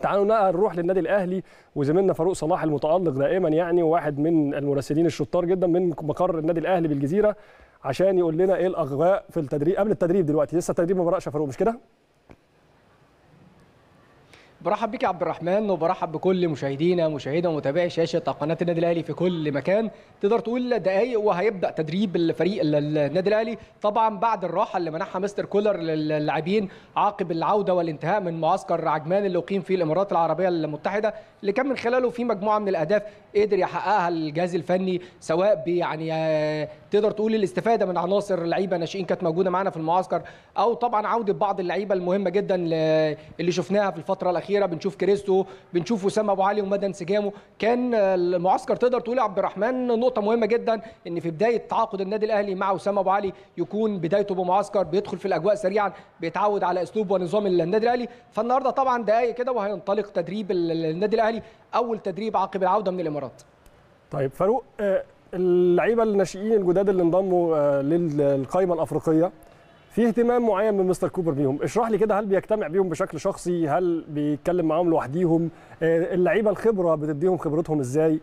تعالوا بقى نروح للنادي الاهلي وزميلنا فاروق صلاح المتالق دائما يعني وواحد من المراسلين الشطار جدا من مقر النادي الاهلي بالجزيره عشان يقول لنا ايه الاغواء في التدريب قبل التدريب دلوقتي لسه التدريب ما بداش يا فاروق مش كده؟ برحب بك يا عبد الرحمن وبرحب بكل مشاهدينا مشاهدة ومتابعي شاشة قناة النادي الأهلي في كل مكان تقدر تقول دقايق وهيبدأ تدريب الفريق النادي الأهلي طبعا بعد الراحة اللي منحها مستر كولر للاعبين عقب العودة والانتهاء من معسكر عجمان اللي أقيم في الإمارات العربية المتحدة اللي كان من خلاله في مجموعة من الأهداف قدر يحققها الجهاز الفني سواء يعني تقدر تقول الاستفادة من عناصر لعيبة ناشئين كانت موجودة معانا في المعسكر أو طبعا عودة بعض اللعيبة المهمة جدا اللي شفناها في الفترة الأخيرة الاخيره بنشوف كريستو بنشوف وسام ابو علي ومدى انسجامه كان المعسكر تقدر تقول يا عبد الرحمن نقطه مهمه جدا ان في بدايه تعاقد النادي الاهلي مع وسام ابو علي يكون بدايته بمعسكر بيدخل في الاجواء سريعا بيتعود على اسلوب ونظام النادي الاهلي فالنهارده طبعا دقائق كده وهينطلق تدريب النادي الاهلي اول تدريب عقب العوده من الامارات طيب فاروق اللعيبه الناشئين الجداد اللي انضموا للقائمه الافريقيه في اهتمام معين من مستر كوبر بيهم اشرح لي كده هل بيجتمع بيهم بشكل شخصي هل بيتكلم معاهم لوحديهم اللعيبه الخبره بتديهم خبرتهم ازاي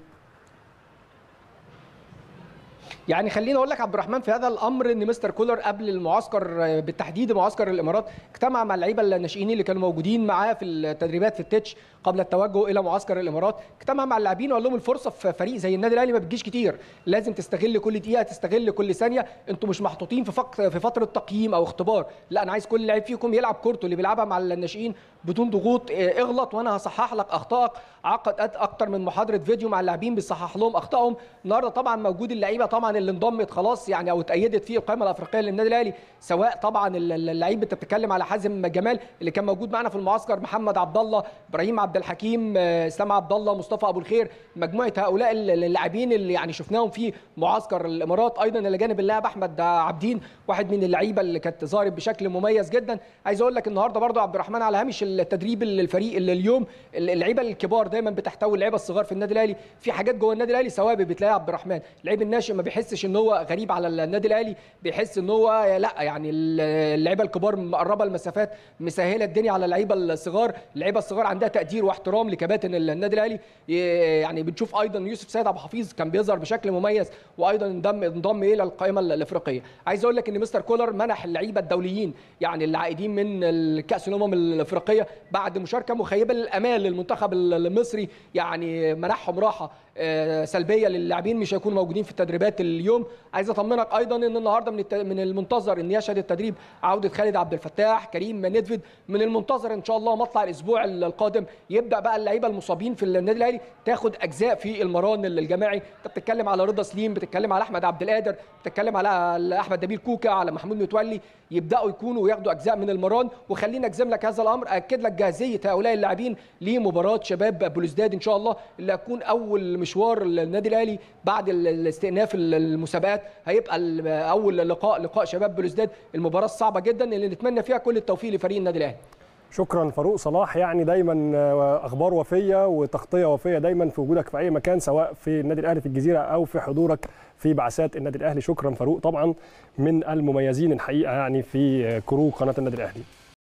يعني خليني اقول لك عبد الرحمن في هذا الامر ان مستر كولر قبل المعسكر بالتحديد معسكر الامارات اجتمع مع اللعيبه الناشئين اللي كانوا موجودين معاه في التدريبات في التتش قبل التوجه الى معسكر الامارات اجتمع مع اللاعبين وقال لهم الفرصه في فريق زي النادي الاهلي ما بتجيش كتير لازم تستغل كل دقيقه تستغل كل ثانيه انتوا مش محطوطين في فق... في فتره تقييم او اختبار لا انا عايز كل لعيب فيكم يلعب كورته اللي بيلعبها مع الناشئين بدون ضغوط اغلط وانا هصحح لك اخطائك عقد اكتر من محاضره فيديو مع اللاعبين بيصحح لهم اخطائهم النهارده طبعا موجود اللعيبه طبعا اللي انضمت خلاص يعني او اتأيدت في القائمه الافريقيه للنادي الاهلي سواء طبعا اللعيب انت بتتكلم على حازم جمال اللي كان موجود معنا في المعسكر محمد عبد الله ابراهيم عبد الحكيم اسلام عبد الله مصطفى ابو الخير مجموعه هؤلاء اللاعبين اللي يعني شفناهم في معسكر الامارات ايضا الى جانب اللاعب احمد عابدين واحد من اللعيبه اللي كانت ظاهره بشكل مميز جدا عايز اقول لك النهارده برضه عبد الرحمن على هامش التدريب الفريق اللي اليوم اللعيبه الكبار دايما بتحتوي اللعيبه الصغار في النادي الاهلي في حاجات جوه النادي الاهلي ثوابت بتلاقيها عبد الرحمن اللعيب الناشئ ما بيحسش ان هو غريب على النادي الاهلي بيحس ان هو لا يعني اللعيبه الكبار مقربه المسافات مسهله الدنيا على اللعيبه الصغار اللعيبه الصغار عندها تقدير واحترام لكباتن النادي الاهلي يعني بنشوف ايضا يوسف سيد ابو حفيظ كان بيظهر بشكل مميز وايضا انضم انضم الى القائمه الافريقيه عايز اقول لك ان مستر كولر منح اللعيبه الدوليين يعني العائدين من كاس الامم الافريقيه بعد مشاركه مخيبه للامال للمنتخب المصري يعني منحهم راحه سلبيه للاعبين مش هيكونوا موجودين في التدريبات اليوم عايز اطمنك ايضا ان النهارده من من المنتظر ان يشهد التدريب عوده خالد عبد الفتاح كريم ندفد من المنتظر ان شاء الله مطلع الاسبوع القادم يبدا بقى اللعيبه المصابين في النادي الاهلي تاخد اجزاء في المران الجماعي انت بتتكلم على رضا سليم بتتكلم على احمد عبد القادر بتتكلم على احمد نبيل كوكا على محمود متولي يبداوا يكونوا وياخدوا اجزاء من المران وخلينا اجزم لك هذا الامر اكد لك جاهزيه هؤلاء اللاعبين لمباراه شباب بلوزداد ان شاء الله اللي هتكون اول مشوار النادي الاهلي بعد الاستئناف المسابقات هيبقى اول لقاء لقاء شباب بلوزداد المباراه الصعبه جدا اللي نتمنى فيها كل التوفيق لفريق النادي الاهلي شكرا فاروق صلاح يعني دايما اخبار وفيه وتغطيه وفيه دايما في وجودك في اي مكان سواء في النادي الاهلي في الجزيره او في حضورك في بعثات النادي الاهلي شكرا فاروق طبعا من المميزين الحقيقه يعني في كرو قناه النادي الاهلي